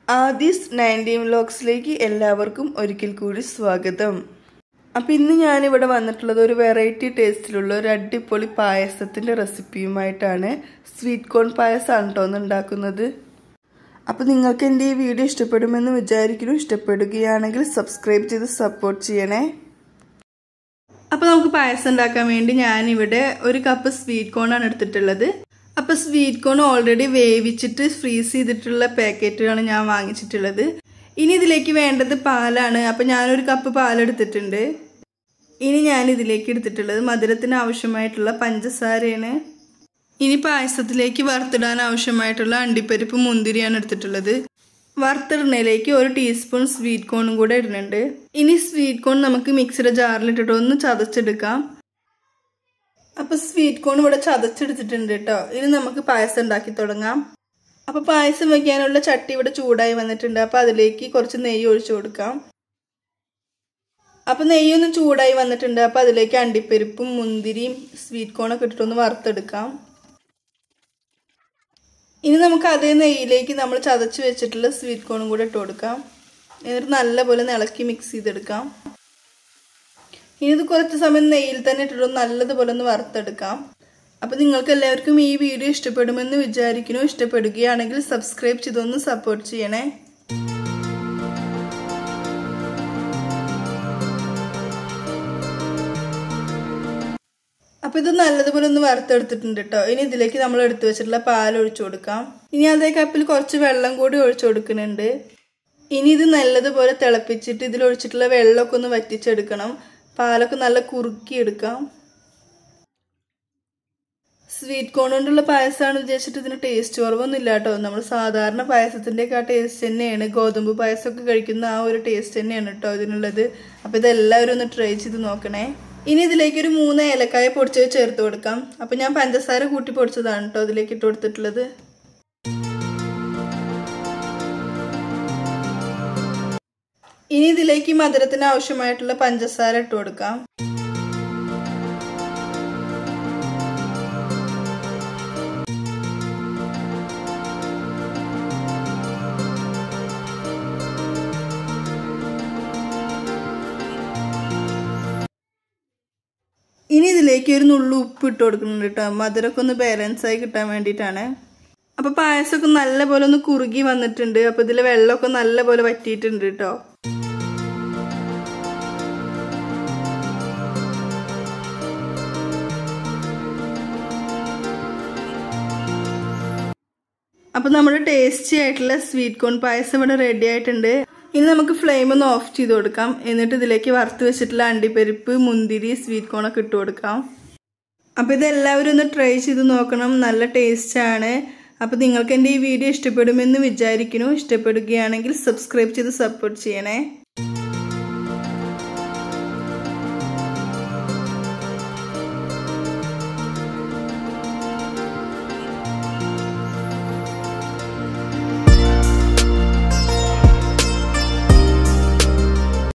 Aadhi's nineteen വ്ലോഗ്സിലേക്ക് എല്ലാവർക്കും ഒരിക്കൽ കൂടി സ്വാഗതം അപ്പം ഇന്ന് ഞാനിവിടെ വന്നിട്ടുള്ളത് ഒരു വെറൈറ്റി ടേസ്റ്റിലുള്ള ഒരു അടിപൊളി പായസത്തിൻ്റെ റെസിപ്പിയുമായിട്ടാണ് സ്വീറ്റ് കോൺ പായസമാണ് കേട്ടോ ഒന്ന് ഉണ്ടാക്കുന്നത് അപ്പോൾ നിങ്ങൾക്ക് എൻ്റെ ഈ വീഡിയോ ഇഷ്ടപ്പെടുമെന്ന് വിചാരിക്കുന്നു ഇഷ്ടപ്പെടുകയാണെങ്കിൽ സബ്സ്ക്രൈബ് ചെയ്ത് സപ്പോർട്ട് ചെയ്യണേ അപ്പോൾ നമുക്ക് പായസം ഉണ്ടാക്കാൻ വേണ്ടി ഞാനിവിടെ ഒരു കപ്പ് സ്വീറ്റ് കോൺ ആണ് എടുത്തിട്ടുള്ളത് അപ്പോൾ സ്വീറ്റ് കോൺ ഓൾറെഡി വേവിച്ചിട്ട് ഫ്രീസ് ചെയ്തിട്ടുള്ള പാക്കറ്റുകളാണ് ഞാൻ വാങ്ങിച്ചിട്ടുള്ളത് ഇനി ഇതിലേക്ക് വേണ്ടത് പാലാണ് അപ്പോൾ ഞാനൊരു കപ്പ് പാലെടുത്തിട്ടുണ്ട് ഇനി ഞാൻ ഇതിലേക്ക് എടുത്തിട്ടുള്ളത് മധുരത്തിന് ആവശ്യമായിട്ടുള്ള പഞ്ചസാരയാണ് ഇനി പായസത്തിലേക്ക് വറുത്തിടാൻ ആവശ്യമായിട്ടുള്ള അണ്ടിപ്പരിപ്പ് മുന്തിരിയാണ് എടുത്തിട്ടുള്ളത് വറുത്തിടുന്നതിലേക്ക് ഒരു ടീസ്പൂൺ സ്വീറ്റ് കോണും കൂടെ ഇടുന്നുണ്ട് ഇനി സ്വീറ്റ് കോൺ നമുക്ക് മിക്സിയുടെ ജാറിലിട്ടിട്ട് ഒന്ന് ചതച്ചെടുക്കാം അപ്പൊ സ്വീറ്റ് കോൺ ഇവിടെ ചതച്ചെടുത്തിട്ടുണ്ട് കേട്ടോ ഇനി നമുക്ക് പായസം ഉണ്ടാക്കി തുടങ്ങാം അപ്പൊ പായസം വെക്കാനുള്ള ചട്ടി ഇവിടെ ചൂടായി വന്നിട്ടുണ്ട് അപ്പൊ അതിലേക്ക് കുറച്ച് നെയ്യ് ഒഴിച്ചു കൊടുക്കാം അപ്പൊ നെയ്യൊന്ന് ചൂടായി വന്നിട്ടുണ്ട് അപ്പൊ അതിലേക്ക് അണ്ടിപ്പരിപ്പും മുന്തിരിയും സ്വീറ്റ് കോണൊക്കെ ഇട്ടിട്ടൊന്ന് വറുത്തെടുക്കാം ഇനി നമുക്ക് അതേ നെയ്യിലേക്ക് നമ്മൾ ചതച്ച് വെച്ചിട്ടുള്ള സ്വീറ്റ് കോണും കൂടെ ഇട്ട് കൊടുക്കാം എന്നിട്ട് നല്ലപോലെ ഇളക്കി മിക്സ് ചെയ്തെടുക്കാം ഇനി ഇത് കുറച്ച് സമയം നെയ്യിൽ തന്നെ ഇട്ടിട്ട് നല്ലതുപോലെ ഒന്ന് വറുത്തെടുക്കാം അപ്പോൾ നിങ്ങൾക്ക് എല്ലാവർക്കും ഈ വീഡിയോ ഇഷ്ടപ്പെടുമെന്ന് വിചാരിക്കുന്നു ഇഷ്ടപ്പെടുകയാണെങ്കിൽ സബ്സ്ക്രൈബ് ചെയ്തൊന്ന് സപ്പോർട്ട് ചെയ്യണേ അപ്പോൾ ഇത് നല്ലതുപോലെ ഒന്ന് വറുത്തെടുത്തിട്ടുണ്ട് കേട്ടോ ഇനി ഇതിലേക്ക് നമ്മൾ എടുത്തു വെച്ചിട്ടുള്ള പാൽ ഒഴിച്ചു കൊടുക്കാം ഇനി അതേ കപ്പിൽ കുറച്ച് വെള്ളം കൂടി ഒഴിച്ചു കൊടുക്കുന്നുണ്ട് ഇനി ഇത് നല്ലതുപോലെ തിളപ്പിച്ചിട്ട് ഇതിൽ ഒഴിച്ചിട്ടുള്ള വെള്ളമൊക്കെ ഒന്ന് വറ്റിച്ചെടുക്കണം പാലൊക്കെ നല്ല കുറുക്കി എടുക്കാം സ്വീറ്റ് കോൺ കൊണ്ടുള്ള പായസമാണ് വിചാരിച്ചിട്ട് ഇതിന് ടേസ്റ്റ് കുറവൊന്നും ഇല്ല കേട്ടോ നമ്മൾ സാധാരണ പായസത്തിൻ്റെയൊക്കെ ആ ടേസ്റ്റ് തന്നെയാണ് ഗോതമ്പ് പായസമൊക്കെ കഴിക്കുന്ന ആ ഒരു ടേസ്റ്റ് തന്നെയാണ് കേട്ടോ ഇതിനുള്ളത് അപ്പോൾ ഇതെല്ലാവരും ഒന്ന് ട്രൈ ചെയ്ത് നോക്കണേ ഇനി ഇതിലേക്ക് ഒരു മൂന്ന് ഏലക്കായ പൊടിച്ചത് ചേർത്ത് കൊടുക്കാം അപ്പം ഞാൻ പഞ്ചസാര കൂട്ടി പൊടിച്ചതാണ് കേട്ടോ ഇതിലേക്ക് ഇട്ട് കൊടുത്തിട്ടുള്ളത് ഇനി ഇതിലേക്ക് മധുരത്തിന് ആവശ്യമായിട്ടുള്ള പഞ്ചസാര ഇട്ട് കൊടുക്കാം ഇനി ഇതിലേക്ക് ഒരു നുള്ളു ഉപ്പ് ഇട്ട് കൊടുക്കുന്നുണ്ട് കേട്ടോ മധുരമൊക്കെ ഒന്ന് ബാലൻസ് ആയി കിട്ടാൻ വേണ്ടിയിട്ടാണ് അപ്പോൾ പായസമൊക്കെ നല്ല പോലെ ഒന്ന് കുറുകി വന്നിട്ടുണ്ട് അപ്പോൾ ഇതിൽ വെള്ളമൊക്കെ നല്ല പോലെ വറ്റിയിട്ടുണ്ട് കേട്ടോ അപ്പോൾ നമ്മുടെ ടേസ്റ്റി ആയിട്ടുള്ള സ്വീറ്റ് കോൺ പായസം ഇവിടെ റെഡി ആയിട്ടുണ്ട് ഇനി നമുക്ക് ഫ്ലെയിം ഒന്ന് ഓഫ് ചെയ്ത് കൊടുക്കാം എന്നിട്ട് ഇതിലേക്ക് വറുത്ത് വെച്ചിട്ടുള്ള അണ്ടിപ്പരിപ്പ് മുന്തിരി സ്വീറ്റ് കോണൊക്കെ ഇട്ട് കൊടുക്കാം അപ്പോൾ ഇതെല്ലാവരും ഒന്ന് ട്രൈ ചെയ്ത് നോക്കണം നല്ല ടേസ്റ്റാണ് അപ്പോൾ നിങ്ങൾക്ക് എൻ്റെ ഈ വീഡിയോ ഇഷ്ടപ്പെടുമെന്ന് വിചാരിക്കുന്നു ഇഷ്ടപ്പെടുകയാണെങ്കിൽ സബ്സ്ക്രൈബ് ചെയ്ത് സപ്പോർട്ട് ചെയ്യണേ